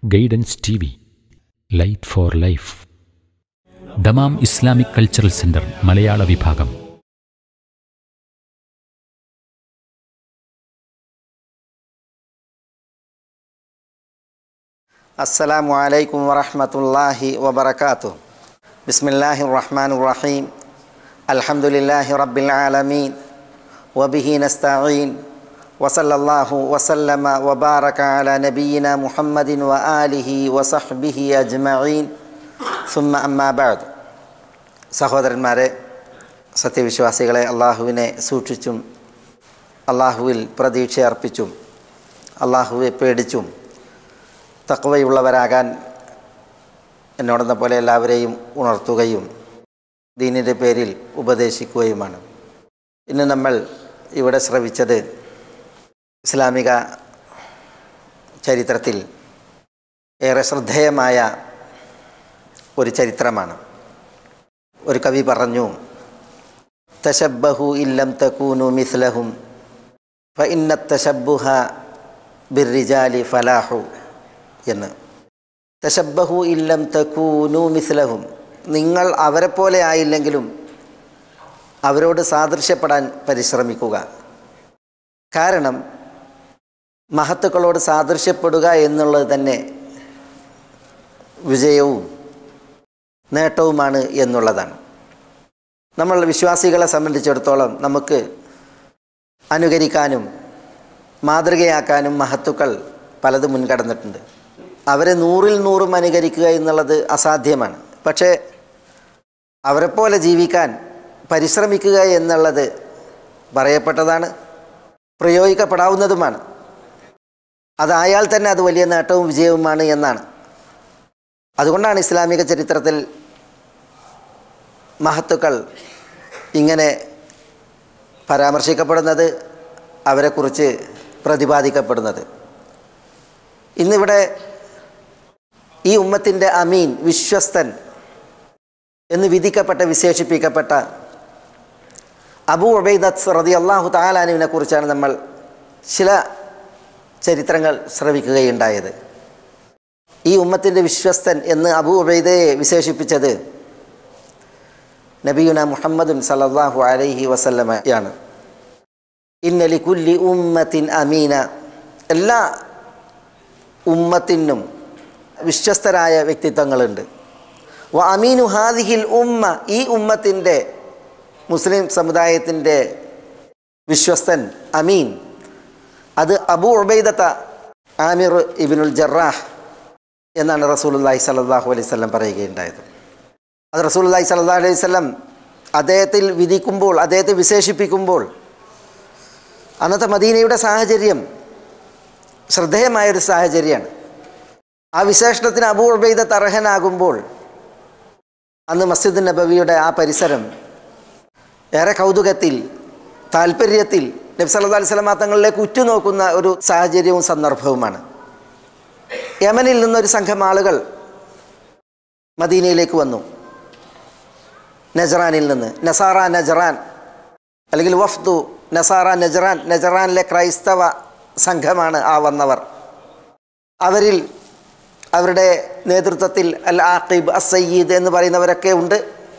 guidance T V light for life Dammam Islamic cultural centre മലയാള വിഭാഗം السلام عليكم ورحمة الله وبركاته بسم الله الرحمن الرحيم الحمد لله رب العالمين وبه نستعين وصلى الله وسلم وبارك على نبينا محمد وآله وصحبه أجمعين ثم أما بعد സഹോദരന്മാരെ സത്യവിശ്വാസികളെ അള്ളാഹുവിനെ സൂക്ഷിച്ചും അള്ളാഹുവിൽ പ്രതീക്ഷ അർപ്പിച്ചും അള്ളാഹുവെ പേടിച്ചും തക്കവയുള്ളവരാകാൻ എന്നോടെന്ന പോലെ എല്ലാവരെയും ഉണർത്തുകയും ദീനിൻ്റെ പേരിൽ ഉപദേശിക്കുകയുമാണ് ഇന്ന് നമ്മൾ ഇവിടെ ശ്രവിച്ചത് ഇസ്ലാമിക ചരിത്രത്തിൽ ഏറെ ശ്രദ്ധേയമായ ഒരു ചരിത്രമാണ് ഒരു കവി പറഞ്ഞു തശബ്ബഹു ഇല്ലം തക്കൂനു മിസ്ലഹും ഫ ഇന്ന തശബ്ബുഹ ബിർരിജാലി ഫലാഹു എന്ന് തശബ്ബഹു ഇല്ലം തക്കൂനു മിസ്ലഹും നിങ്ങൾ അവരെ പോലെ ആയില്ലെങ്കിലും അവരോട് സാദൃശ്യപ്പെടാൻ പരിശ്രമിക്കുക കാരണം മഹത്തുക്കളോട് സാദൃശ്യപ്പെടുക എന്നുള്ളത് തന്നെ വിജയവും നേട്ടവുമാണ് എന്നുള്ളതാണ് നമ്മൾ വിശ്വാസികളെ സംബന്ധിച്ചിടത്തോളം നമുക്ക് അനുകരിക്കാനും മാതൃകയാക്കാനും മഹത്തുക്കൾ പലതും മുൻകടന്നിട്ടുണ്ട് അവരെ നൂറിൽ നൂറും അനുകരിക്കുക എന്നുള്ളത് അസാധ്യമാണ് പക്ഷേ അവരെപ്പോലെ ജീവിക്കാൻ പരിശ്രമിക്കുക എന്നുള്ളത് പറയപ്പെട്ടതാണ് പ്രയോഗിക്കപ്പെടാവുന്നതുമാണ് അതായാൽ തന്നെ അത് വലിയ നേട്ടവും വിജയവുമാണ് എന്നാണ് അതുകൊണ്ടാണ് ഇസ്ലാമിക ചരിത്രത്തിൽ മഹത്തുക്കൾ ഇങ്ങനെ പരാമർശിക്കപ്പെടുന്നത് അവരെക്കുറിച്ച് പ്രതിപാദിക്കപ്പെടുന്നത് ഇന്നിവിടെ ഈ ഉമ്മത്തിൻ്റെ അമീൻ വിശ്വസ്തൻ എന്ന് വിധിക്കപ്പെട്ട വിശേഷിപ്പിക്കപ്പെട്ട അബു ഉബൈദത്ത് റതി അള്ളാഹു താലാനുവിനെ കുറിച്ചാണ് നമ്മൾ ചില ചരിത്രങ്ങൾ ശ്രവിക്കുകയുണ്ടായത് ഈ ഉമ്മത്തിൻ്റെ വിശ്വസ്തൻ എന്ന് അബു ഉബൈദയെ വിശേഷിപ്പിച്ചത് നബിയുന മുഹമ്മദുൻ സല്ലല്ലാഹു അലൈഹി വസല്ലമയാണ് ഇന്നലി കുല്ലി ഉമ്മത്തിൻ അമീന എല്ലാ ഉമ്മത്തിനും വിശ്വസ്തരായ വ്യക്തിത്വങ്ങളുണ്ട് വ അമീനു ഹാദിഹിൽ ഉമ്മ ഈ ഉമ്മത്തിൻ്റെ മുസ്ലിം സമുദായത്തിൻ്റെ വിശ്വസ്തൻ അമീൻ അത് അബു ഉബൈദത്ത ആമിർ ഇബിനുൽ ജറാഹ് എന്നാണ് റസൂലുല്ലാഹി സല്ലാഹു അലൈഹി സ്വലം പറയുകയുണ്ടായത് അത് റസൂലുല്ലാഹി സല്ലാ അലൈഹി സ്വലം അദ്ദേഹത്തിൽ വിധിക്കുമ്പോൾ അദ്ദേഹത്തെ വിശേഷിപ്പിക്കുമ്പോൾ അന്നത്തെ മദീനയുടെ സാഹചര്യം ശ്രദ്ധേയമായൊരു സാഹചര്യമാണ് ആ വിശേഷണത്തിന് അബൂ ഉബൈദ തർഹനാകുമ്പോൾ അന്ന് മസ്ജിദ് നബവിയുടെ ആ പരിസരം ഏറെ കൗതുകത്തിൽ താല്പര്യത്തിൽ നബി സല്ലാ അലൈഹി സ്വലം തങ്ങളിലേക്ക് ഉറ്റുനോക്കുന്ന ഒരു സാഹചര്യവും സന്ദർഭവുമാണ് യമനിൽ നിന്നൊരു സംഘം ആളുകൾ മദീനയിലേക്ക് വന്നു നജറാനിൽ നിന്ന് നസാറ നജറാൻ അല്ലെങ്കിൽ വഫ്ദു നസാറ നജറാൻ നജറാനിലെ ക്രൈസ്തവ സംഘമാണ് ആ വന്നവർ അവരിൽ അവരുടെ നേതൃത്വത്തിൽ അൽ ആഖിബ് അസയ്യീദ് എന്ന് പറയുന്നവരൊക്കെ ഉണ്ട്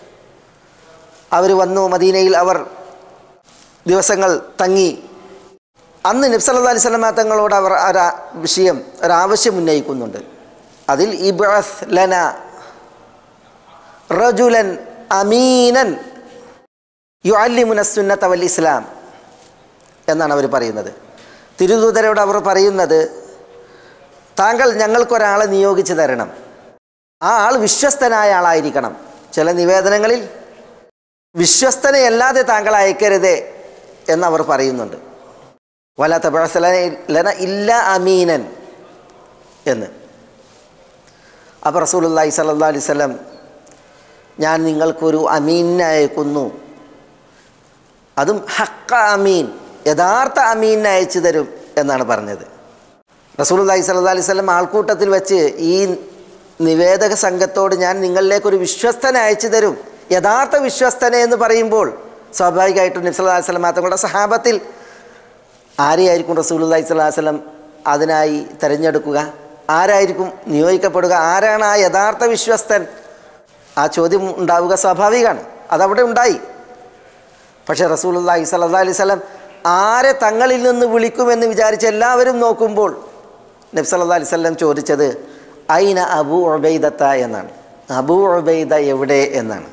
അവർ വന്നു മദീനയിൽ അവർ ദിവസങ്ങൾ തങ്ങി അന്ന് നബ്സല്ലാ അലൈഹി സ്വലമ തങ്ങളോട് അവർ ഒരു വിഷയം ഒരാവശ്യം ഉന്നയിക്കുന്നുണ്ട് അതിൽ ഇബ്രസ് ലന റജുലൻ അമീനൻ യു അല്ലിമുനസുന്നത്ത വൽ ഇസ്ലാം എന്നാണ് അവർ പറയുന്നത് തിരുദൂതരോട് അവർ പറയുന്നത് താങ്കൾ ഞങ്ങൾക്കൊരാളെ നിയോഗിച്ചു തരണം ആ ആൾ വിശ്വസ്തനായ ആളായിരിക്കണം ചില നിവേദനങ്ങളിൽ വിശ്വസ്തനെയല്ലാതെ താങ്കൾ അയക്കരുതേ എന്നവർ പറയുന്നുണ്ട് വല തബസലന ഇല്ല അമീനൻ എന്ന് അപ്പോൾ റസൂലുല്ലാഹി സല്ലാ അലൈഹി സ്വലം ഞാൻ നിങ്ങൾക്കൊരു അമീനെ അയക്കുന്നു അതും ഹക്ക അമീൻ യഥാർത്ഥ അമീനെ അയച്ചു തരും എന്നാണ് പറഞ്ഞത് റസൂലുല്ലാഹി സല്ലാ അലൈഹി സ്വലം ആൾക്കൂട്ടത്തിൽ വെച്ച് ഈ നിവേദക സംഘത്തോട് ഞാൻ നിങ്ങളിലേക്കൊരു വിശ്വസ്തനെ അയച്ചു തരും യഥാർത്ഥ വിശ്വസ്തനെ എന്ന് പറയുമ്പോൾ സ്വാഭാവികമായിട്ടും നബ്സല്ലാ വസ്ലം തങ്ങളുടെ സഹാബത്തിൽ ആരെയായിരിക്കും റസൂലുല്ലാഹി സ്വലാഹു വസ്ലം അതിനായി തിരഞ്ഞെടുക്കുക ആരായിരിക്കും നിയോഗിക്കപ്പെടുക ആരാണ് ആ യഥാർത്ഥ വിശ്വസ്തൻ ആ ചോദ്യം ഉണ്ടാവുക സ്വാഭാവികമാണ് അതവിടെ ഉണ്ടായി പക്ഷേ റസൂലുള്ളാഹി സ്വല്ലല്ലാഹി അലൈഹി വസല്ലം ആരെ തങ്ങളിൽ നിന്ന് വിളിക്കുമെന്ന് വിചാരിച്ച് എല്ലാവരും നോക്കുമ്പോൾ നബി സല്ലല്ലാഹി അലൈഹി വസല്ലം ചോദിച്ചത് ഐന അബൂ ഉബൈദത്ത എന്നാണ് അബൂ ഉബൈദ എവിടെ എന്നാണ്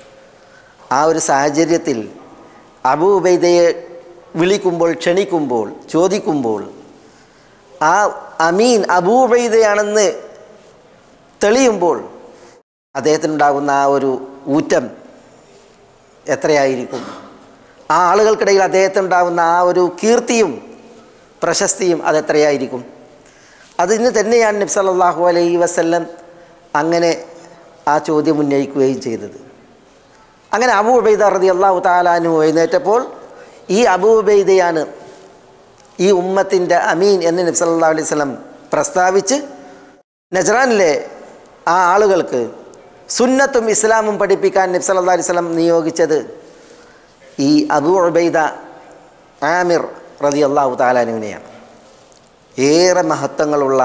ആ ഒരു സാഹചര്യത്തിൽ അബൂ ഉബൈദയെ വിളിക്കുമ്പോൾ ക്ഷണിക്കുമ്പോൾ ചോദിക്കുമ്പോൾ ആ അമീൻ അബൂ ഉബൈദയാണെന്ന് തെളിയുമ്പോൾ അദ്ദേഹത്തിനുണ്ടാകുന്ന ആ ഒരു ഊറ്റം എത്രയായിരിക്കും ആ ആളുകൾക്കിടയിൽ അദ്ദേഹത്തിനുണ്ടാകുന്ന ആ ഒരു കീർത്തിയും പ്രശസ്തിയും അതെത്രയായിരിക്കും അതിന് തന്നെയാണ് നബി സല്ലല്ലാഹു അലൈഹി വസല്ലം അങ്ങനെ ആ ചോദ്യം ഉന്നയിക്കുകയും ചെയ്തത് അങ്ങനെ അബൂ ഉബൈദ റതി അള്ളാഹു താലാനു എഴുന്നേറ്റപ്പോൾ ഈ അബൂ ഉബൈദയാണ് ഈ ഉമ്മത്തിൻ്റെ അമീൻ എന്ന് നബി സല്ലല്ലാഹു അലൈഹി വസല്ലം പ്രസ്താവിച്ച് നജ്റാനിലെ ആ ആളുകൾക്ക് സുന്നത്തും ഇസ്ലാമും പഠിപ്പിക്കാൻ നബി സല്ലല്ലാഹു അലൈഹി വസല്ലം നിയോഗിച്ചത് ഈ അബൂ ഉബൈദ ആമിർ റതി അള്ളാഹു താലാനുവിനെയാണ് ഏറെ മഹത്വങ്ങളുള്ള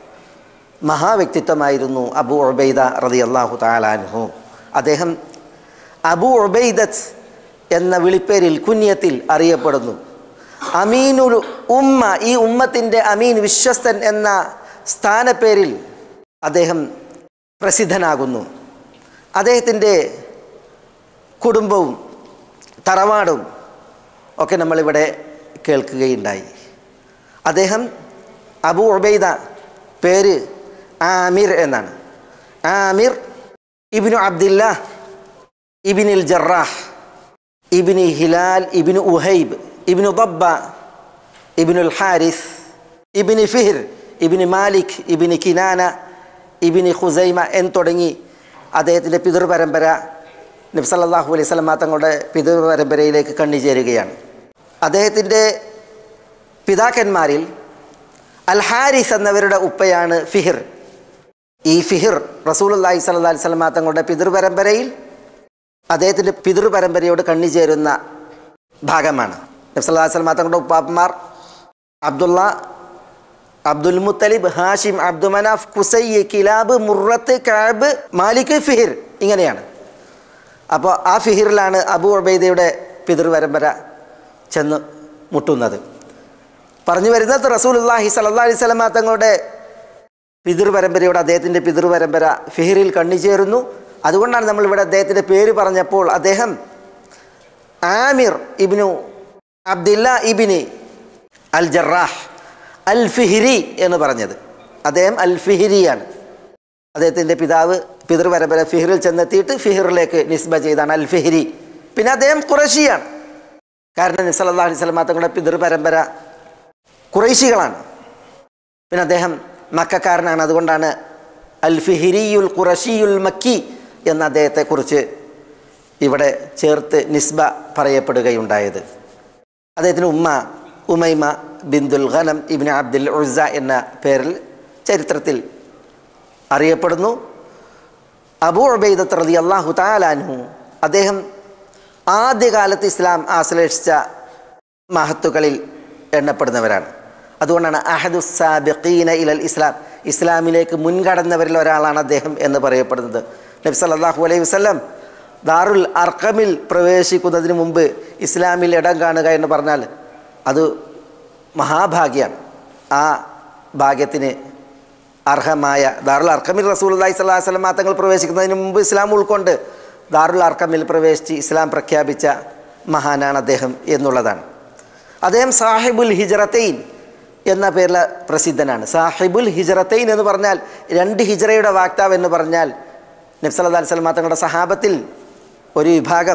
മഹാവ്യക്തിത്വമായിരുന്നു അബു ഉബൈദ റതി അള്ളാഹു താലാനുഹു അദ്ദേഹം അബു ഉബൈദത്ത് എന്ന വിളിപ്പേരിൽ കുഞ്ഞത്തിൽ അറിയപ്പെടുന്നു അമീനുൽ ഉമ്മ ഈ ഉമ്മത്തിൻ്റെ അമീൻ വിശ്വസ്തൻ എന്ന സ്ഥാനപ്പേരിൽ അദ്ദേഹം പ്രസിദ്ധനാകുന്നു അദ്ദേഹത്തിൻ്റെ കുടുംബവും തറവാടും ഒക്കെ നമ്മളിവിടെ കേൾക്കുകയുണ്ടായി അദ്ദേഹം അബു ഉബൈദ പേര് ആമിർ എന്നാണ് ആമിർ ഇബിനു അബ്ദില്ല ഇബിനിൽ ജറാഹ് ഇബിന് ഹിലാൽ ഇബിന് ഉഹൈബ് ഇബിനു ദബ്ബ ഇബിനുൽ ഹാരിസ് ഇബിന് ഫിഹിർ ഇബിന് മാലിക് ഇബിന് കിനാന ഇബിന് ഖുസൈമ എന്ന് തുടങ്ങി അദ്ദേഹത്തിൻ്റെ പിതൃപരമ്പര നബ്സല്ലാഹു അലൈഹി സ്വലമ തങ്ങളുടെ പിതൃപരമ്പരയിലേക്ക് കണ്ണിച്ചേരുകയാണ് അദ്ദേഹത്തിൻ്റെ പിതാക്കന്മാരിൽ അൽ ഹാരിസ് എന്നവരുടെ ഉപ്പയാണ് ഫിഹിർ ഈ ഫിഹിർ റസൂലുല്ലാഹി സ്വല്ലല്ലാഹി അലൈഹി വസല്ലമ തങ്ങളുടെ പിതൃപരമ്പരയിൽ അദ്ദേഹത്തിൻ്റെ പിതൃപരമ്പരയോട് കണ്ണിച്ചേരുന്ന ഭാഗമാണ് നബ്സല്ലാ വസ്ലമ തങ്ങളുടെ ഉപ്പാപ്പന്മാർ Abdullah Abdul Muttalib Hashim Abd Manaf Qusai Kilab Murrah Kab Malik Fihr ഇങ്ങനെയാണ് അപ്പോൾ ആ ഫിഹിറിലാണ് അബു ഉബൈദയുടെ പിതൃപരമ്പര ചെന്ന് മുട്ടുന്നത് പറഞ്ഞു വരുന്നത് റസൂലുല്ലാഹി സല്ലല്ലാഹി അലൈഹി വസല്ലമ തങ്ങളുടെ പിതൃപരമ്പരയോട് അദ്ദേഹത്തിൻ്റെ പിതൃപരമ്പര ഫിഹിറിൽ കണ്ണിച്ചേരുന്നു അതുകൊണ്ടാണ് നമ്മളിവിടെ അദ്ദേഹത്തിൻ്റെ പേര് പറഞ്ഞപ്പോൾ അദ്ദേഹം ആമിർ ഇബിനു അബ്ദില്ല ഇബിനി അൽ ജറാഹ് അൽ ഫിഹിരി എന്ന് പറഞ്ഞത് അദ്ദേഹം അൽ ഫിഹിരിയാണ് അദ്ദേഹത്തിൻ്റെ പിതാവ് പിതൃപരമ്പര ഫിഹിറിൽ ചെന്നെത്തിയിട്ട് ഫിഹിറിലേക്ക് നിസ്ബ ചെയ്താണ് അൽ ഫിഹിരി പിന്നെ അദ്ദേഹം കുറശിയാണ് കാരണം നിസലല്ലാ അലൈഹി സ്വലമാ തങ്ങളുടെ പിതൃപരമ്പര കുറേശികളാണ് പിന്നെ അദ്ദേഹം മക്കാരനാണ് അതുകൊണ്ടാണ് അൽ ഫിഹിരിയുൽ ഖുറഷിയുൽ മക്കി എന്ന അദ്ദേഹത്തെക്കുറിച്ച് ഇവിടെ ചേർത്ത് നിസ്ബ പറയപ്പെടുകയുണ്ടായത് അദ്ദേഹത്തിന് ഉമ്മ ഉമൈമ ബിന്ദുൽ ഖനം ഇബിൻ അബ്ദുൽ ഉസ എന്ന പേരിൽ ചരിത്രത്തിൽ അറിയപ്പെടുന്നു അബൂ ഉബൈദത്ത് റതി അള്ളാഹു താലാൻഹു അദ്ദേഹം ആദ്യകാലത്ത് ഇസ്ലാം ആശ്ലേഷിച്ച മഹത്തുക്കളിൽ എണ്ണപ്പെടുന്നവരാണ് അതുകൊണ്ടാണ് അഹദുസാബിഖീന ഇലൽ ഇസ്ലാം ഇസ്ലാമിലേക്ക് മുൻകടന്നവരിൽ ഒരാളാണ് അദ്ദേഹം എന്ന് പറയപ്പെടുന്നത് നബി സല്ലല്ലാഹു അലൈഹി വസല്ലം ദാറുൽ അർക്കമിൽ പ്രവേശിക്കുന്നതിന് മുമ്പ് ഇസ്ലാമിൽ ഇടം കാണുക എന്ന് പറഞ്ഞാൽ അത് മഹാഭാഗ്യമാണ് ആ ഭാഗ്യത്തിന് അർഹമായ ദാറുൽ അർക്കമിൽ റസൂൽ അള്ളഹി സ്വല്ലാഹു വസ്ലം തങ്ങൾ പ്രവേശിക്കുന്നതിന് മുമ്പ് ഇസ്ലാം ഉൾക്കൊണ്ട് ദാറുൽ അർക്കമിൽ പ്രവേശിച്ച് ഇസ്ലാം പ്രഖ്യാപിച്ച മഹാനാണ് അദ്ദേഹം എന്നുള്ളതാണ് അദ്ദേഹം സാഹിബുൽ ഹിജറത്തൈൻ എന്ന പേരിൽ പ്രസിദ്ധനാണ് സാഹിബുൽ ഹിജറത്തൈൻ എന്ന് പറഞ്ഞാൽ രണ്ട് ഹിജറയുടെ വാക്താവ് എന്ന് പറഞ്ഞാൽ നബ്സല്ലാ അലൈഹി സ്വലമ തങ്ങളുടെ സഹാബത്തിൽ ഒരു വിഭാഗം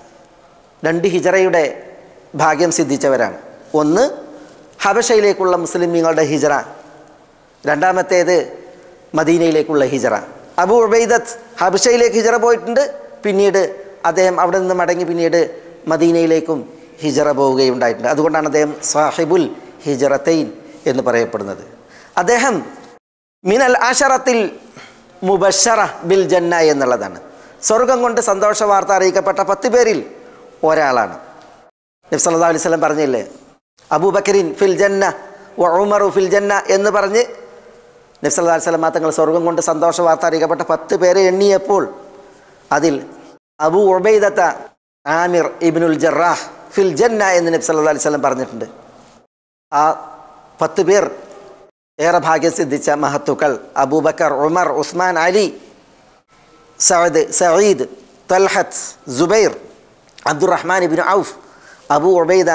രണ്ട് ഹിജറയുടെ ഭാഗ്യം സിദ്ധിച്ചവരാണ് ഒന്ന് ഹബഷയിലേക്കുള്ള മുസ്ലിമീങ്ങളുടെ ഹിജറ രണ്ടാമത്തേത് മദീനയിലേക്കുള്ള ഹിജറ അബു ഉബൈദത്ത് ഹബഷയിലേക്ക് ഹിജറ പോയിട്ടുണ്ട് പിന്നീട് അദ്ദേഹം അവിടെ നിന്ന് മടങ്ങി പിന്നീട് മദീനയിലേക്കും ഹിജറ പോവുകയുണ്ടായിട്ടുണ്ട് അതുകൊണ്ടാണ് അദ്ദേഹം സാഹിബുൽ ഹിജറത്തൈൻ എന്ന് പറയപ്പെടുന്നത് അദ്ദേഹം മിനൽ ആഷറത്തിൽ മുബഷറ ബിൽ ജന്ന എന്നുള്ളതാണ് സ്വർഗം കൊണ്ട് സന്തോഷ വാർത്ത അറിയിക്കപ്പെട്ട പത്ത് പേരിൽ ഒരാളാണ് നബി സല്ലല്ലാഹു അലൈഹി വസല്ലം പറഞ്ഞില്ലേ അബൂബക്കറിൻ ഫിൽ ജന്ന വ ഉമറു ഫിൽ ജന്ന എന്ന് പറഞ്ഞ് നബ്സല്ലാ സ്വലമ തങ്ങൾ സ്വർഗം കൊണ്ട് സന്തോഷ വാർത്ത അറിയിക്കപ്പെട്ട പത്ത് പേരെ എണ്ണിയപ്പോൾ അതിൽ അബു ഉബൈദത്ത ആമിർ ഇബ്നുൽ ജറാഹ് ഫിൽ ജന്ന എന്ന് നബി സല്ലല്ലാഹു അലൈഹി വസല്ലം പറഞ്ഞിട്ടുണ്ട് ആ പത്ത് പേർ ഏറെ ഭാഗ്യം സിദ്ധിച്ച മഹത്തുക്കൾ Abu Bakr Umar Usman Ali Saad Saeed Talha Zubair Abdur Rahman ibn Awf Abu Ubaidah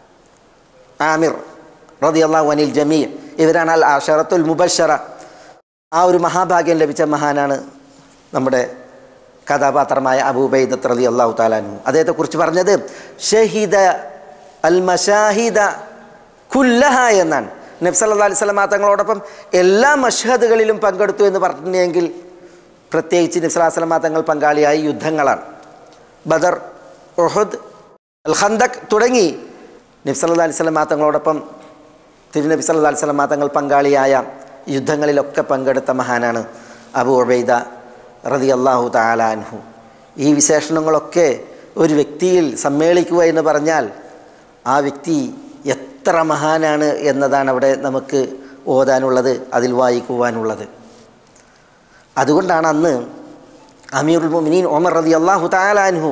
Amir റളിയല്ലാഹു അനിൽ ജമീ ഇവരാണ് അൽ അഷറത്തുൽ മുബഷറ ആ ഒരു മഹാഭാഗ്യം ലഭിച്ച മഹാനാണ് നമ്മുടെ കഥാപാത്രമായ അബൂബൈദത്ത് റതി അള്ളാഹു താലാനു അദ്ദേഹത്തെക്കുറിച്ച് പറഞ്ഞത് ഷഹീദ അൽ മഷാഹിദ കുല്ലഹ എന്നാണ് നബ്സല്ലാ അലൈഹി സ്വലമ തങ്ങളോടൊപ്പം എല്ലാ മഷഹദുകളിലും പങ്കെടുത്തു എന്ന് പറഞ്ഞെങ്കിൽ പ്രത്യേകിച്ച് നബ്സലാ സ്വലമ തങ്ങൾ പങ്കാളിയായ യുദ്ധങ്ങളാണ് ബദർ ഉഹദ് അൽ ഖന്തക് തുടങ്ങി നബ്സല്ലാ അലൈഹി സ്വലമ തങ്ങളോടൊപ്പം തിരുനബി സല്ലാ അലൈഹി സ്വലമ തങ്ങൾ പങ്കാളിയായ യുദ്ധങ്ങളിലൊക്കെ പങ്കെടുത്ത മഹാനാണ് അബു ഉബൈദ റതി അള്ളാഹു താലാൻഹു ഈ വിശേഷണങ്ങളൊക്കെ ഒരു വ്യക്തിയിൽ സമ്മേളിക്കുക എന്ന് പറഞ്ഞാൽ ആ വ്യക്തി എത്ര മഹാനാണ് എന്നതാണ് അവിടെ നമുക്ക് ഓതാനുള്ളത് അതിൽ വായിക്കുവാനുള്ളത് അതുകൊണ്ടാണ് അന്ന് അമീറുൽ മുമിനീൻ ഒമർ റതി അള്ളാഹു താലാൻഹു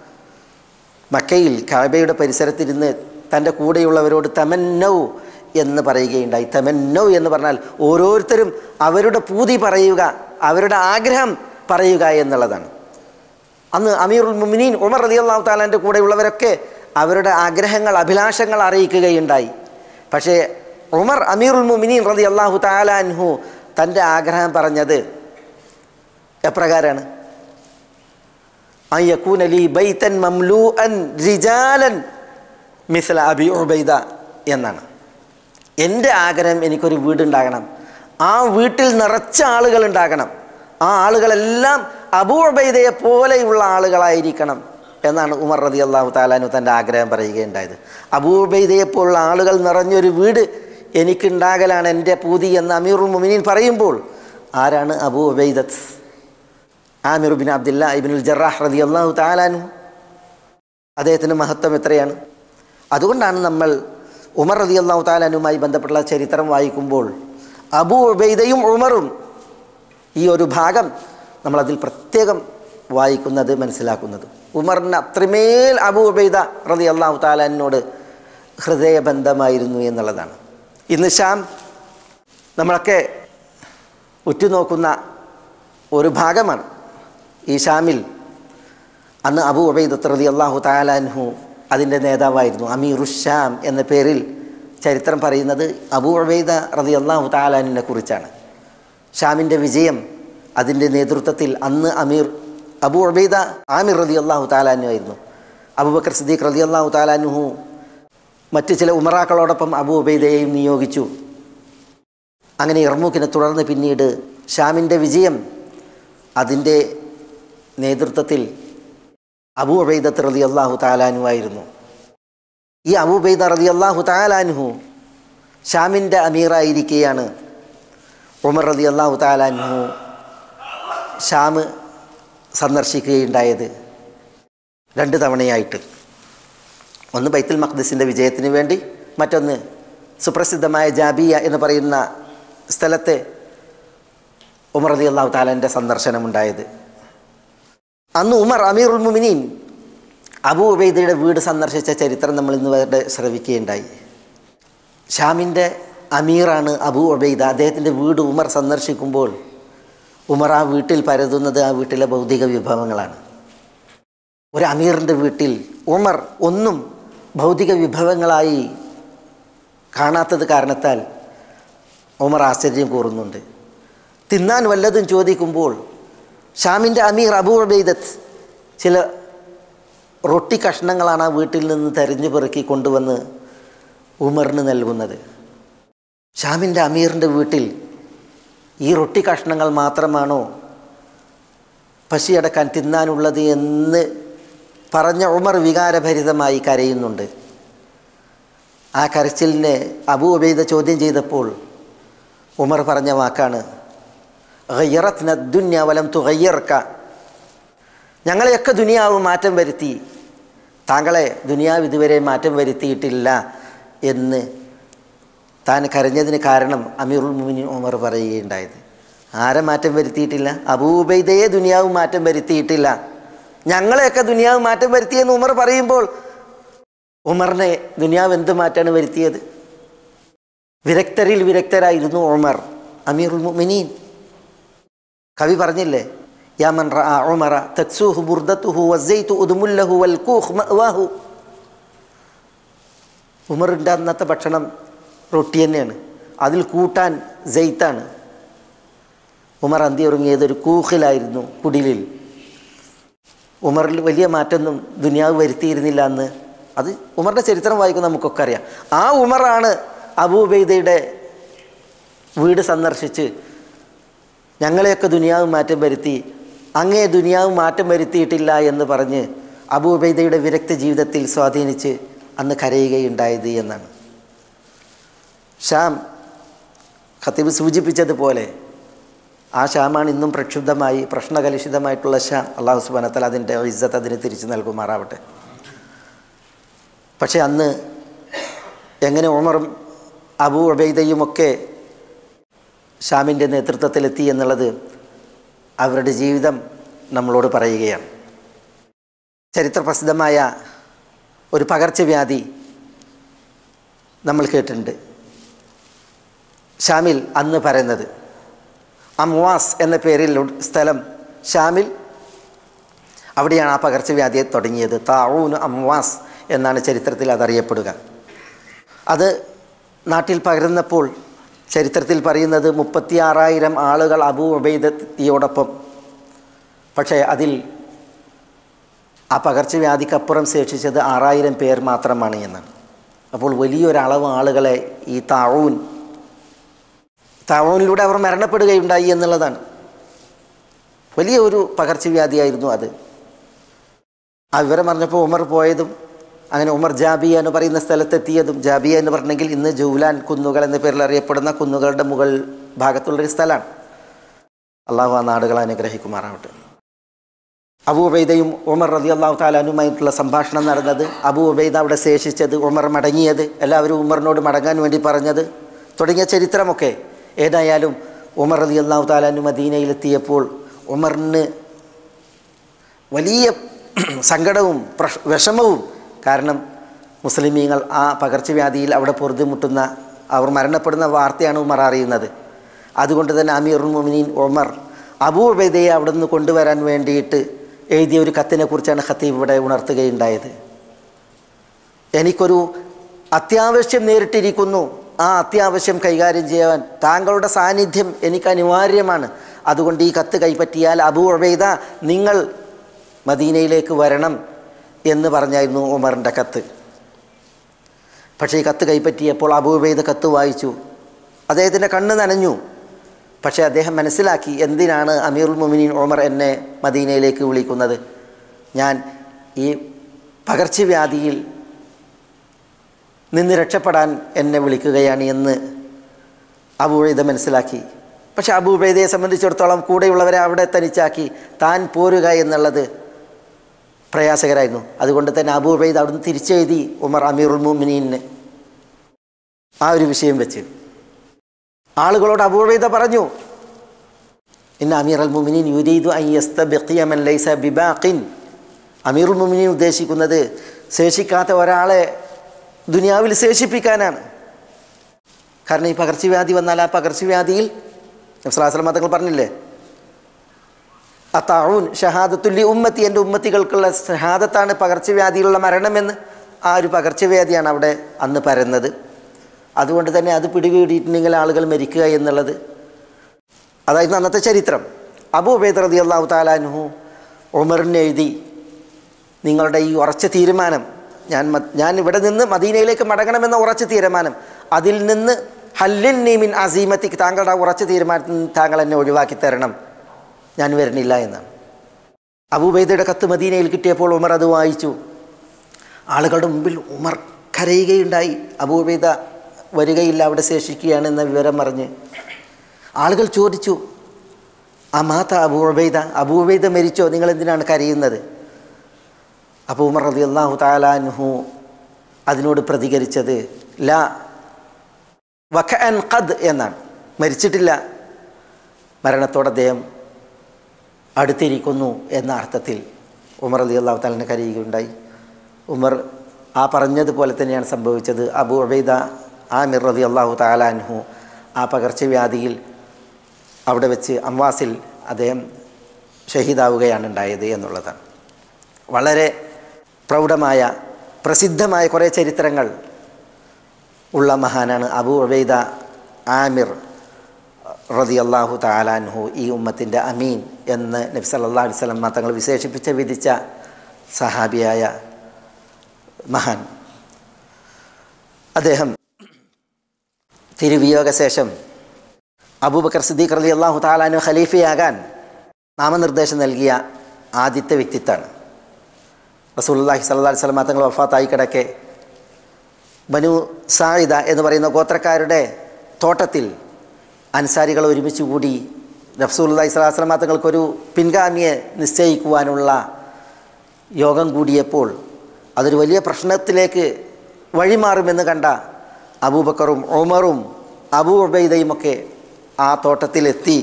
മക്കയിൽ കാബയുടെ പരിസരത്തിരുന്ന് തൻ്റെ കൂടെയുള്ളവരോട് തമന്നൗ എന്ന് പറയുകയുണ്ടായി തമന്നൗ എന്ന് പറഞ്ഞാൽ ഓരോരുത്തരും അവരുടെ പൂതി പറയുക അവരുടെ ആഗ്രഹം പറയുക എന്നുള്ളതാണ് അന്ന് അമീറുൽ മുമിനീൻ ഉമർ റതി അള്ളാഹു താലാൻ്റെ കൂടെയുള്ളവരൊക്കെ അവരുടെ ആഗ്രഹങ്ങൾ അഭിലാഷങ്ങൾ അറിയിക്കുകയുണ്ടായി പക്ഷേ ഉമർ അമീറുൽ മുമിനീൻ റതി അള്ളാഹു താലാൻഹു തൻ്റെ ആഗ്രഹം പറഞ്ഞത് എപ്രകാരമാണ് അയ്യക്കൂൻ അലി ബൈത്തൻ മംലൂ അൻ റിജാലൻ മിസ്ല അബി ഉബൈദ എന്നാണ് എൻ്റെ ആഗ്രഹം എനിക്കൊരു വീടുണ്ടാകണം ആ വീട്ടിൽ നിറച്ച ആളുകൾ ഉണ്ടാകണം ആ ആളുകളെല്ലാം അബൂ ഉബൈദയെ പോലെയുള്ള ആളുകളായിരിക്കണം എന്നാണ് ഉമർ റതി അള്ളാഹു താലാനു തൻ്റെ ആഗ്രഹം പറയുകയുണ്ടായത് അബൂ ഉബൈദയെ പോലുള്ള ആളുകൾ നിറഞ്ഞൊരു വീട് എനിക്കുണ്ടാകലാണ് എൻ്റെ പൂതി എന്ന് അമീറുൽ മുമിനീൻ പറയുമ്പോൾ ആരാണ് Abu Ubaidah Amir bin Abdullah ibn al Jarrah റതി അള്ളാഹു താലാനു അദ്ദേഹത്തിൻ്റെ മഹത്വം എത്രയാണ് അതുകൊണ്ടാണ് നമ്മൾ ഉമർ റതി അള്ളാഹു താലാനുമായി ബന്ധപ്പെട്ടുള്ള ചരിത്രം വായിക്കുമ്പോൾ അബു ഉബൈദയും ഉമറും ഈ ഒരു ഭാഗം നമ്മളതിൽ പ്രത്യേകം വായിക്കുന്നത് മനസ്സിലാക്കുന്നത് ഉമറിന് അത്രമേൽ അബു ഉബൈദ റതി അള്ളാഹു താലാനോട് ഹൃദയബന്ധമായിരുന്നു എന്നുള്ളതാണ് ഇന്ന് ഷാം നമ്മളൊക്കെ ഉറ്റുനോക്കുന്ന ഒരു ഭാഗമാണ് ഈ ഷാമിൽ അന്ന് അബു ഉബൈദത്ത് റതി അള്ളാഹു താലാൻഹു അതിൻ്റെ നേതാവായിരുന്നു അമീറുഷാം എന്ന പേരിൽ ചരിത്രം പറയുന്നത് അബു ഉബൈദ റതി അള്ളാഹു താലാനിനെ കുറിച്ചാണ് ഷാമിൻ്റെ വിജയം അതിൻ്റെ നേതൃത്വത്തിൽ അന്ന് അമീർ അബു ഉബൈദ ആമിർ റതി അള്ളാഹു താലാനു ആയിരുന്നു അബുബക്കർ സിദ്ദീഖ് റതി അള്ളാഹു താലാനുഹു മറ്റ് ചില ഉമറാക്കളോടൊപ്പം അബു ഉബൈദയെയും നിയോഗിച്ചു അങ്ങനെ ഇർമൂക്കിനെ തുടർന്ന് പിന്നീട് ഷാമിൻ്റെ വിജയം അതിൻ്റെ നേതൃത്വത്തിൽ അബൂ ഉബൈദത്ത് റതി അള്ളാഹു താലാനു ആയിരുന്നു ഈ അബൂ ഉബൈദ റതി അള്ളാഹു താലാൻഹു ഷാമിൻ്റെ അമീറായിരിക്കെയാണ് ഉമർ റതി അള്ളാഹു താലാൻഹു ഷാം സന്ദർശിക്കുകയുണ്ടായത് രണ്ട് തവണയായിട്ട് ഒന്ന് ബൈത്തുൽ മഖ്ദിസിൻ്റെ വിജയത്തിന് വേണ്ടി മറ്റൊന്ന് സുപ്രസിദ്ധമായ ജാബിയ എന്ന് പറയുന്ന സ്ഥലത്തെ ഉമർ റതി അള്ളാഹു താലാൻ്റെ സന്ദർശനമുണ്ടായത് അന്ന് ഉമർ അമീറുൽ മുമിനീൻ അബൂ ഉബൈദയുടെ വീട് സന്ദർശിച്ച ചരിത്രം നമ്മൾ ഇന്ന് വരെ ശ്രവിക്കുകയുണ്ടായി ഷാമിൻ്റെ അമീറാണ് അബൂ ഉബൈദ അദ്ദേഹത്തിൻ്റെ വീട് ഉമർ സന്ദർശിക്കുമ്പോൾ ഉമർ ആ വീട്ടിൽ പരതുന്നത് ആ വീട്ടിലെ ഭൗതിക വിഭവങ്ങളാണ് ഒരു അമീറിൻ്റെ വീട്ടിൽ ഉമർ ഒന്നും ഭൗതിക വിഭവങ്ങളായി കാണാത്തത് കാരണത്താൽ ഉമർ ആശ്ചര്യം കൂറുന്നുണ്ട് തിന്നാൻ വല്ലതും ചോദിക്കുമ്പോൾ ഷാമിൻ്റെ അമീർ അബൂ ഉബൈദത്ത് ചില റൊട്ടി കഷ്ണങ്ങളാണ് ആ വീട്ടിൽ നിന്ന് തെരഞ്ഞു പെറുക്കി കൊണ്ടുവന്ന് ഉമറിന് നൽകുന്നത് ഷാമിൻ്റെ അമീറിൻ്റെ വീട്ടിൽ ഈ റൊട്ടി കഷ്ണങ്ങൾ മാത്രമാണോ പശിയടക്കാൻ തിന്നാനുള്ളത് എന്ന് പറഞ്ഞ ഉമർ വികാരഭരിതമായി കരയുന്നുണ്ട് ആ കരച്ചിലിനെ അബൂ ഉബൈദ ചോദ്യം ചെയ്തപ്പോൾ ഉമർ പറഞ്ഞ വാക്കാണ് ഗയ്യറത്ന ദുന്യ വലം തുകയ്യർക്ക ഞങ്ങളെയൊക്കെ ദുനിയാവ് മാറ്റം വരുത്തി താങ്കളെ ദുനിയാവ് ഇതുവരെ മാറ്റം വരുത്തിയിട്ടില്ല എന്ന് താൻ കരഞ്ഞതിന് കാരണം അമീറുൽ മുമിനി ഉമർ പറയുകയുണ്ടായത് ആരെ മാറ്റം വരുത്തിയിട്ടില്ല അബൂബൈദയെ ദുനിയാവ് മാറ്റം വരുത്തിയിട്ടില്ല ഞങ്ങളെയൊക്കെ ദുനിയാവ് മാറ്റം വരുത്തിയെന്ന് ഉമർ പറയുമ്പോൾ ഉമറിനെ ദുനിയാവ് എന്ത് മാറ്റാണ് വരുത്തിയത് വിരക്തരിൽ വിരക്തരായിരുന്നു ഉമർ അമീറുൽ മുമിനീൻ കവി പറഞ്ഞില്ലേ യാമൻ റഅ ഉമറ തക്സൂഹു ബുർദത്തുഹു വസ്സൈതു ഉദ്മുല്ലഹു വൽ കൂഹ് മഅവാഹു ഉമറിൻ്റെ അന്നത്തെ ഭക്ഷണം റൊട്ടി തന്നെയാണ് അതിൽ കൂട്ടാൻ ജെയ്ത്താണ് ഉമർ അന്തി ഉറങ്ങിയത് ഒരു കൂഹിലായിരുന്നു കുടിലിൽ ഉമറിൽ വലിയ മാറ്റമൊന്നും ദുനിയാവ് വരുത്തിയിരുന്നില്ല എന്ന് അത് ഉമറിൻ്റെ ചരിത്രം വായിക്കുന്ന നമുക്കൊക്കെ അറിയാം ആ ഉമറാണ് അബൂബൈദയുടെ വീട് സന്ദർശിച്ച് ഞങ്ങളെയൊക്കെ ദുനിയാവ് മാറ്റം വരുത്തി അങ്ങേ ദുനിയാവ് മാറ്റം വരുത്തിയിട്ടില്ല എന്ന് പറഞ്ഞ് അബൂബൈദയുടെ വിരക്ത ജീവിതത്തിൽ സ്വാധീനിച്ച് അന്ന് കരയുകയുണ്ടായത് എന്നാണ് ഷാം ഖത്തീബ് സൂചിപ്പിച്ചതുപോലെ ആ ഷാമാണ് ഇന്നും പ്രക്ഷുബ്ധമായി പ്രശ്നകലുഷിതമായിട്ടുള്ള ഷാം അള്ളാഹു സുബാനത്തൽ അതിൻ്റെ ഇജ്ജത്ത് അതിന് തിരിച്ചു നൽകുമാറാവട്ടെ പക്ഷേ അന്ന് എങ്ങനെ ഉമറും അബൂ ഉബൈദയുമൊക്കെ ഷാമിൻ്റെ നേതൃത്വത്തിലെത്തി എന്നുള്ളത് അവരുടെ ജീവിതം നമ്മളോട് പറയുകയാണ് ചരിത്രപ്രസിദ്ധമായ ഒരു പകർച്ചവ്യാധി നമ്മൾ കേട്ടിട്ടുണ്ട് ഷാമിൽ അന്ന് പറയുന്നത് അംവാസ് എന്ന പേരിൽ സ്ഥലം ഷാമിൽ അവിടെയാണ് ആ പകർച്ചവ്യാധിയെ തുടങ്ങിയത് താവൂന് അംവാസ് എന്നാണ് ചരിത്രത്തിൽ അതറിയപ്പെടുക അത് നാട്ടിൽ പകരുന്നപ്പോൾ ചരിത്രത്തിൽ പറയുന്നത് മുപ്പത്തിയാറായിരം ആളുകൾ അബൂ ഉബൈദയോടൊപ്പം പക്ഷേ അതിൽ ആ പകർച്ചവ്യാധിക്കപ്പുറം ശേഷിച്ചത് ആറായിരം പേർ മാത്രമാണ് എന്നാണ് അപ്പോൾ വലിയൊരളവ് ആളുകളെ ഈ താവൂൻ താവൂനിലൂടെ അവർ മരണപ്പെടുകയുണ്ടായി എന്നുള്ളതാണ് വലിയ ഒരു പകർച്ചവ്യാധിയായിരുന്നു അത് ആ വിവരം പറഞ്ഞപ്പോൾ ഉമർ പോയതും അങ്ങനെ ഉമർ ജാബിയ എന്ന് പറയുന്ന സ്ഥലത്തെത്തിയതും ജാബിയ എന്ന് പറഞ്ഞെങ്കിൽ ഇന്ന് ജൂലാൻ കുന്നുകൾ എന്ന പേരിൽ അറിയപ്പെടുന്ന കുന്നുകളുടെ മുകൾ ഭാഗത്തുള്ളൊരു സ്ഥലമാണ് അള്ളാഹു ആ നാടുകൾ അനുഗ്രഹിക്കുമാറാവട്ടെ അബൂ ഉബൈദയും ഉമർ റതി അള്ളാഹു താലാനുമായിട്ടുള്ള സംഭാഷണം നടന്നത് അബൂ ഉബൈദ അവിടെ ശേഷിച്ചത് ഉമർ മടങ്ങിയത് എല്ലാവരും ഉമറിനോട് മടങ്ങാൻ വേണ്ടി പറഞ്ഞത് തുടങ്ങിയ ചരിത്രമൊക്കെ ഏതായാലും ഉമർ റതി അള്ളാഹു താലാനു മദീനയിലെത്തിയപ്പോൾ ഉമറിന് വലിയ സങ്കടവും പ്രശ് വിഷമവും കാരണം മുസ്ലിമീങ്ങൾ ആ പകർച്ചവ്യാധിയിൽ അവിടെ പൊറുതിമുട്ടുന്ന അവർ മരണപ്പെടുന്ന വാർത്തയാണ് ഉമർ അറിയുന്നത് അതുകൊണ്ട് തന്നെ അമീറുൽ മുമിനീൻ ഉമർ അബൂ ഉബൈദയെ അവിടെ നിന്ന് കൊണ്ടുവരാൻ വേണ്ടിയിട്ട് എഴുതിയ ഒരു കത്തിനെ കുറിച്ചാണ് ഖത്തീബ് ഇവിടെ ഉണർത്തുകയുണ്ടായത് എനിക്കൊരു അത്യാവശ്യം നേരിട്ടിരിക്കുന്നു ആ അത്യാവശ്യം കൈകാര്യം ചെയ്യാൻ താങ്കളുടെ സാന്നിധ്യം എനിക്ക് അനിവാര്യമാണ് അതുകൊണ്ട് ഈ കത്ത് കൈപ്പറ്റിയാൽ അബൂ ഉബൈദ നിങ്ങൾ മദീനയിലേക്ക് വരണം എന്ന് പറഞ്ഞായിരുന്നു ഉമറിൻ്റെ കത്ത് പക്ഷേ ഈ കത്ത് കൈപ്പറ്റിയപ്പോൾ അബൂബൈദ് കത്ത് വായിച്ചു അദ്ദേഹത്തിൻ്റെ കണ്ണ് നനഞ്ഞു പക്ഷേ അദ്ദേഹം മനസ്സിലാക്കി എന്തിനാണ് അമീറുൽ മുമിനീൻ ഉമർ എന്നെ മദീനയിലേക്ക് വിളിക്കുന്നത് ഞാൻ ഈ പകർച്ചവ്യാധിയിൽ നിന്ന് രക്ഷപ്പെടാൻ എന്നെ വിളിക്കുകയാണ് എന്ന് അബൂബൈദ മനസ്സിലാക്കി പക്ഷെ അബൂബൈദയെ സംബന്ധിച്ചിടത്തോളം കൂടെയുള്ളവരെ അവിടെ തനിച്ചാക്കി താൻ പോരുക എന്നുള്ളത് പ്രയാസകരായിരുന്നു അതുകൊണ്ട് തന്നെ അബൂബൈദ് അവിടുന്ന് തിരിച്ചെഴുതി ഉമർ അമീറുൽ മുമിനീന് ആ ഒരു വിഷയം വെച്ച് ആളുകളോട് അബൂബൈദ പറഞ്ഞു ഇന്ന് അമീർ അൽ മുമിനീൻ യുരീദു അയ്യസ്തബിയമൻ ലൈസ ബിബാഖിൻ അമീറുൽ മുമിനീൻ ഉദ്ദേശിക്കുന്നത് ശേഷിക്കാത്ത ഒരാളെ ദുനിയാവിൽ ശേഷിപ്പിക്കാനാണ് കാരണം ഈ പകർച്ചവ്യാധി വന്നാൽ ആ പകർച്ചവ്യാധിയിൽ നബ്സലാസ്ലം തങ്ങൾ പറഞ്ഞില്ലേ അത്താഴൂൻ ഷഹാദത്തുല്ലി ഉമ്മത്തി എൻ്റെ ഉമ്മത്തികൾക്കുള്ള ഷഹാദത്താണ് പകർച്ചവ്യാധിയിലുള്ള മരണമെന്ന് ആ ഒരു പകർച്ചവ്യാധിയാണ് അവിടെ അന്ന് പരന്നത് അതുകൊണ്ട് തന്നെ അത് പിടികൂടിയിട്ടുണ്ടെങ്കിൽ ആളുകൾ മരിക്കുക എന്നുള്ളത് അതായിരുന്നു അന്നത്തെ ചരിത്രം അബൂ ഉബൈദ് റതി അള്ളാഹു താലാനുഹു ഉമറിന് എഴുതി നിങ്ങളുടെ ഈ ഉറച്ച തീരുമാനം ഞാൻ മ- ഞാൻ ഇവിടെ നിന്ന് മദീനയിലേക്ക് മടങ്ങണമെന്ന ഉറച്ച തീരുമാനം അതിൽ നിന്ന് ഹല്ലിൻ നീമിൻ അസീമത്തി താങ്കളുടെ ആ ഉറച്ച തീരുമാനത്തിൽ നിന്ന് താങ്കൾ എന്നെ ഒഴിവാക്കി തരണം ഞാൻ വരുന്നില്ല എന്നാണ് അബൂബൈദയുടെ കത്ത് മദീനയിൽ കിട്ടിയപ്പോൾ ഉമർ അത് വായിച്ചു ആളുകളുടെ മുമ്പിൽ ഉമർ കരയുകയുണ്ടായി അബൂബൈദ വരികയില്ല അവിടെ ശേഷിക്കുകയാണ് എന്ന വിവരം പറഞ്ഞ് ആളുകൾ ചോദിച്ചു ആ മാത്ത അബൂബൈദ അബൂബൈദ മരിച്ചോ നിങ്ങൾ എന്തിനാണ് കരയുന്നത് അപ്പോൾ ഉമർ റതി അള്ളാഹു താലാൻഹു അതിനോട് പ്രതികരിച്ചത് ലാ വഖ അൻ ഖദ് എന്നാണ് മരിച്ചിട്ടില്ല മരണത്തോടെ അദ്ദേഹം അടുത്തിരിക്കുന്നു എന്ന അർത്ഥത്തിൽ ഉമർ അലി അള്ളാഹു താലിനെ കരയുകയുണ്ടായി ഉമർ ആ പറഞ്ഞതുപോലെ തന്നെയാണ് സംഭവിച്ചത് അബു അബൈദ ആമിർ റതി അള്ളാഹു താലാൻഹു ആ പകർച്ചവ്യാധിയിൽ അവിടെ വെച്ച് അംവാസിൽ അദ്ദേഹം ഷഹീദാവുകയാണ് ഉണ്ടായത് എന്നുള്ളതാണ് വളരെ പ്രൗഢമായ പ്രസിദ്ധമായ കുറേ ചരിത്രങ്ങൾ ഉള്ള മഹാനാണ് അബു ഉബൈദ ആമിർ റതി അള്ളാഹു താലാൻഹു ഈ ഉമ്മത്തിൻ്റെ അമീൻ എന്ന് നബി സല്ലാ അലൈഹി സ്വലം തങ്ങൾ വിശേഷിപ്പിച്ച വിധിച്ച സഹാബിയായ മഹാൻ അദ്ദേഹം തിരുവിയോഗശേഷം അബൂബക്കർ സിദ്ദീഖ് റലി അള്ളാഹു താലാനു ഖലീഫയാകാൻ നാമനിർദ്ദേശം നൽകിയ ആദ്യത്തെ വ്യക്തിത്വമാണ് റസൂലുള്ളാഹി സ്വല്ലല്ലാഹി അലൈഹി വസല്ലം തങ്ങൾ വഫാത്തായി കിടക്കെ ബനു സായിദ എന്ന് പറയുന്ന ഗോത്രക്കാരുടെ തോട്ടത്തിൽ അൻസാരികൾ ഒരുമിച്ച് കൂടി റസൂലുള്ളാഹി സ്വല്ലല്ലാഹി അലൈഹി വസല്ലം തങ്ങൾക്കൊരു പിൻഗാമിയെ നിശ്ചയിക്കുവാനുള്ള യോഗം കൂടിയപ്പോൾ അതൊരു വലിയ പ്രശ്നത്തിലേക്ക് വഴിമാറുമെന്ന് കണ്ട അബൂബക്കറും ഉമറും അബൂ ഉബൈദയുമൊക്കെ ആ തോട്ടത്തിലെത്തി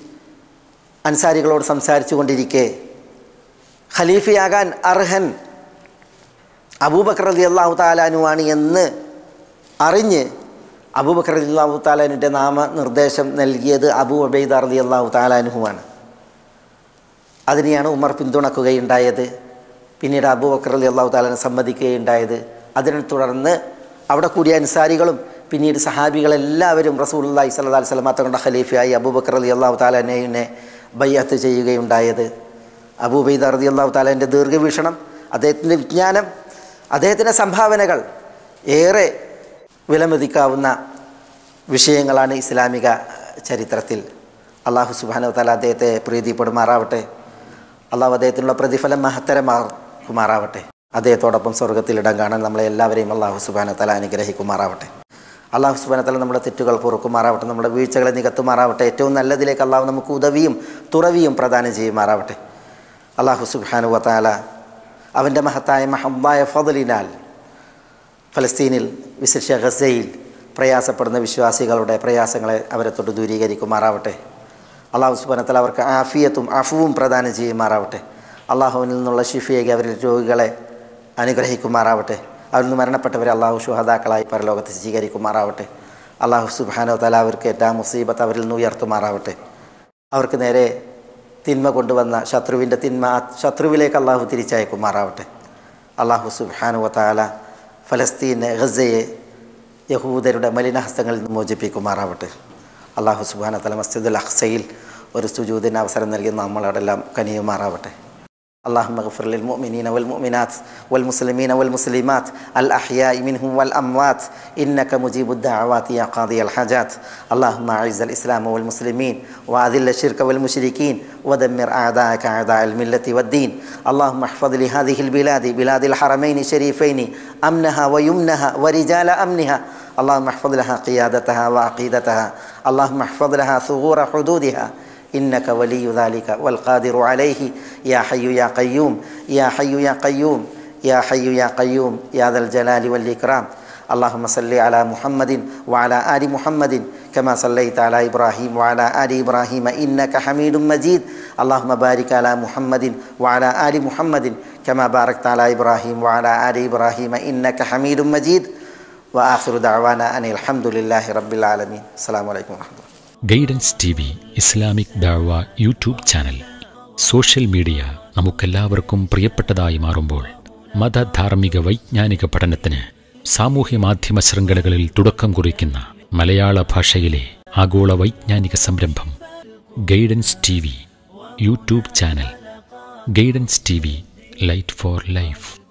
അൻസാരികളോട് സംസാരിച്ചു കൊണ്ടിരിക്കെ ഖലീഫയാകാൻ അർഹൻ അബൂബക്കർ അലി അള്ളാഹു താലാനുവാണ് എന്ന് അറിഞ്ഞ് അബൂബക്കർ അലി അള്ളാഹു താലാനുൻ്റെ നാമനിർദ്ദേശം നൽകിയത് അബൂ അബൈദ അലി അള്ളാഹു താലാനുഹുമാണ് അതിനെയാണ് ഉമർ പിന്തുണക്കുകയുണ്ടായത് പിന്നീട് അബൂബക്കർ അലി അള്ളാഹു താലാനെ സമ്മതിക്കുകയുണ്ടായത് അതിനെ തുടർന്ന് അവിടെ കൂടിയ അൻസാരികളും പിന്നീട് സഹാബികളെല്ലാവരും റസൂലുള്ളാഹി സ്വല്ലല്ലാഹി അലൈഹി വസല്ലം തങ്ങളുടെ ഖലീഫയായി അബൂബക്കർ അലി അള്ളാഹു താലാനെ ബയ്യത്ത് ചെയ്യുകയുണ്ടായത് അബൂബൈദ റതി അള്ളാഹു താലാൻ്റെ ദീർഘവീക്ഷണം അദ്ദേഹത്തിൻ്റെ വിജ്ഞാനം അദ്ദേഹത്തിൻ്റെ സംഭാവനകൾ ഏറെ വിലമതിക്കാവുന്ന വിഷയങ്ങളാണ് ഇസ്ലാമിക ചരിത്രത്തിൽ അള്ളാഹു സുബാനു താല അദ്ദേഹത്തെ പ്രീതിപ്പെടുമാറാവട്ടെ അള്ളാഹു അദ്ദേഹത്തിനുള്ള പ്രതിഫലം മഹത്തരമാക്കുമാറാവട്ടെ അദ്ദേഹത്തോടൊപ്പം സ്വർഗത്തിൽ ഇടം കാണാൻ നമ്മളെ എല്ലാവരെയും അള്ളാഹു സുബാന തല അനുഗ്രഹിക്കുമാറാവട്ടെ അള്ളാഹു സുബാന തല നമ്മുടെ തെറ്റുകൾ പൊറുക്കുമാറാവട്ടെ നമ്മുടെ വീഴ്ചകളെ നികത്തുമാറാവട്ടെ ഏറ്റവും നല്ലതിലേക്ക് അള്ളാഹു നമുക്ക് ഉദവിയും തുറവിയും പ്രദാനം ചെയ്യുമാറാവട്ടെ അള്ളാഹു സുബാനു വത്താല അവൻ്റെ മഹത്തായ മഹമ്മായ ഫضലിനാൽ ഫലസ്തീനിൽ വിശിഷ്യ ഗസയിൽ പ്രയാസപ്പെടുന്ന വിശ്വാസികളുടെ പ്രയാസങ്ങളെ അവരെ തൊട്ട് ദൂരീകരിക്കുമാറാവട്ടെ അള്ളാഹു സുബാനത്തല അവർക്ക് ആഫിയത്തും അഫുവും പ്രദാനം ചെയ്യുമാറാവട്ടെ അള്ളാഹുവിൽ നിന്നുള്ള ഷിഫിയേക്ക് അവരിൽ രോഗികളെ അനുഗ്രഹിക്കുമാറാവട്ടെ അവരിൽ നിന്ന് മരണപ്പെട്ടവരെ അള്ളാഹു ഷുഹദാക്കളായി പരലോകത്ത് സ്വീകരിക്കുമാറാവട്ടെ അള്ളാഹു സുബാനോ തല അവർക്ക് ഏറ്റ മുസീബത്ത് അവരിൽ നിന്ന് ഉയർത്തുമാറാവട്ടെ അവർക്ക് നേരെ തിന്മ കൊണ്ടുവന്ന ശത്രുവിൻ്റെ തിന്മ ആ ശത്രുവിലേക്ക് അള്ളാഹു തിരിച്ചയക്കുമാറാവട്ടെ അള്ളാഹു സുബാനു വത്താല ഫലസ്തീനെ ഗസയെ യഹൂദരുടെ മലിനഹസ്തങ്ങളിൽ നിന്ന് മോചിപ്പിക്കുമാറാവട്ടെ അള്ളാഹു സുബാന തല മസ്ജിദുൽ അഹ്സയിൽ ഒരു സുജൂദിന് അവസരം നൽകി നമ്മളോടെല്ലാം കനിയുമാറാവട്ടെ اللهم اغفر للمؤمنين والمؤمنات والمسلمين والمسلمات الأحياء منهم والأموات إنك مجيب الدعوات يا قاضي الحاجات اللهم أعز الإسلام والمسلمين وأذل الشرك والمشركين ودمر أعداءك أعداء الملة والدين اللهم احفظ لهذه البلاد بلاد الحرمين الشريفين أمنها ويمنها ورجال أمنها اللهم احفظ لها قيادتها وعقيدتها اللهم احفظ لها ثغور حدودها إنك ولي ذلك والقادر عليه يا حي يا قيوم يا حي يا قيوم يا حي يا قيوم يا ذا الجلال والإكرام اللهم صل على محمد وعلى آل محمد كما صليت على إبراهيم وعلى آل إبراهيم إنك حميد مجيد اللهم بارك على محمد وعلى آل محمد كما باركت على إبراهيم وعلى آل إبراهيم إنك حميد مجيد وآخر دعوانا أن الحمد لله رب العالمين السلام عليكم ورحمة الله ഗൈഡൻസ് ടി വി ഇസ്ലാമിക് ദാഴ്വ യൂട്യൂബ് ചാനൽ സോഷ്യൽ മീഡിയ നമുക്കെല്ലാവർക്കും പ്രിയപ്പെട്ടതായി മാറുമ്പോൾ മതധാർമ്മിക വൈജ്ഞാനിക പഠനത്തിന് സാമൂഹ്യ മാധ്യമ ശൃംഖലകളിൽ തുടക്കം കുറിക്കുന്ന മലയാള ഭാഷയിലെ ആഗോള വൈജ്ഞാനിക സംരംഭം guidance T V YouTube channel guidance T V light for life